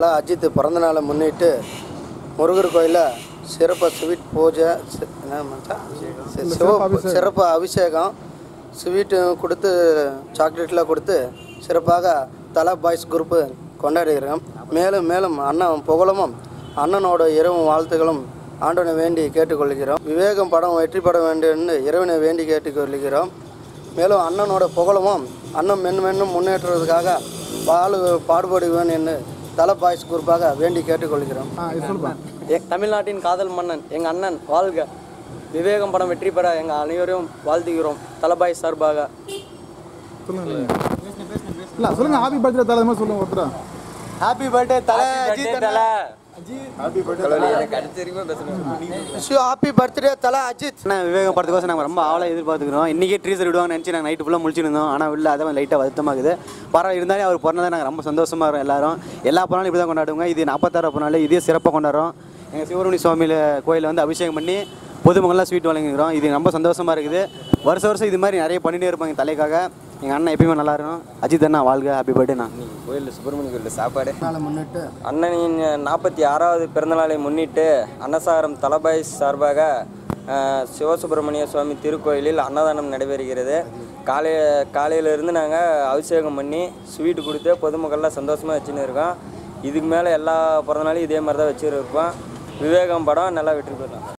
அஜித் பிறந்தநாளை முன்னிட்டு முருகர் கோயிலில் சிறப்பு ஸ்வீட் பூஜை சி- என்ன மச்சான்? சி- சிவப்பு சிறப்பு அபிஷேகம் ஸ்வீட்டு கொடுத்து சாக்லேட்லாம் கொடுத்து சிறப்பாக தலா பாய்ஸ் குரூப்பு கொண்டாடுகிறோம் மேலும் மேலும் அண்ணன் புகழமும் அண்ணனோட இரவும் வாழ்த்துக்களும் ஆண்டவனை வேண்டி கேட்டுக்கொள்கிறோம் விவேகம் படம் வெற்றி பெற வேண்டும்னு இறைவனை வேண்டி கேட்டுக்கொள்கிறோம் மேலும் அண்ணனோட புகழமும் அண்ணன் மென் மென்னும் முன்னேற்றுவதற்காக பாடு பாடுபடுவேன் என்று தல பாய்ஸ் குரூப்பாக வேண்டி கேட்டுக்கொள்கிறோம் ஆ இது சொல்லுப்பா எ- தமிழ்நாட்டின் காதல் மன்னன் எங்கள் அண்ணன் வாழ்க விவேகம் படம் வெற்றி பெற எங்கள் அனைவரையும் வாழ்த்துகிறோம் தலபாய் சார்பாக சொல்லுங்க நீங்க. இல்ல சொல்லுங்க ஹாப்பி பர்த்டே தலை மாதிரி சொல்லுங்க ஒருத்தரா ஹாப்பி பர்த்டே தல அஜித் ஹாப்பி பர்த்டே தல அஜித் ஆனால் விவேகம் படத்துக்கோசம் நாங்கள் ரொம்ப ஆவலாக எதிர்பார்த்துக்கிறோம் இன்றைக்கே ட்ரீசர் விடுவாங்கன்னு நினச்சி நாங்கள் நைட்டு ஃபுல்லாக முழிச்சிருந்தோம் ஆனால் உள்ள அதான் லைட்டாக வருத்தமாகுது பரவாயில்ல இருந்தாலும் அவர் பிறந்ததை நாங்கள் ரொம்ப சந்தோஷமாக இருக்கோம் எல்லாரும் எல்லா பிறநாளும் இப்படி தான் கொண்டாடுவோங்க இது நாற்பத்தாறு பிறநாள் இதே சிறப்பாக கொண்டாடுறோம் எங்கள் சிவருமணி சுவாமியில் கோயிலில் வந்து அபிஷேகம் பண்ணி பொதுமக்கள்லாம் ஸ்வீட் வழங்கிக்கிறோம் இது ரொம்ப சந்தோஷமாக இருக்குது வருஷம் வருஷம் இது மாதிரி நிறைய பண்ணிட்டே இருப்பாங்க எங்கள் தலைக்காக எங்கள் அண்ணன் எப்பயுமே நல்லா இருக்கணும் அஜித் அண்ணா வாழ்க ஹாப்பி பர்த்டேண்ணா கோயிலில் சுப்பிரமணிய கோயிலில் சாப்பாடு நாளை முன்னிட்டு அண்ணனின் நாற்பத்தி ஆறாவது பிறந்தநாளை முன்னிட்டு அன்னசாரம் தலபாய் சார்பாக அஹ், சிவசுப்பிரமணிய சுவாமி திருக்கோயிலில் அன்னதானம் நடைபெறுகிறது காலை காலையிலேருந்து நாங்கள் அபிஷேகம் பண்ணி ஸ்வீட்டு கொடுத்து பொதுமக்கள்லாம் சந்தோஷமாக வச்சுன்னு இருக்கோம் இதுக்கு மேலே எல்லா பிறந்தநாளையும் இதே மாதிரி தான் வச்சுருப்போம் விவேகம் படம் நல்லா வெற்றி பெறலாம்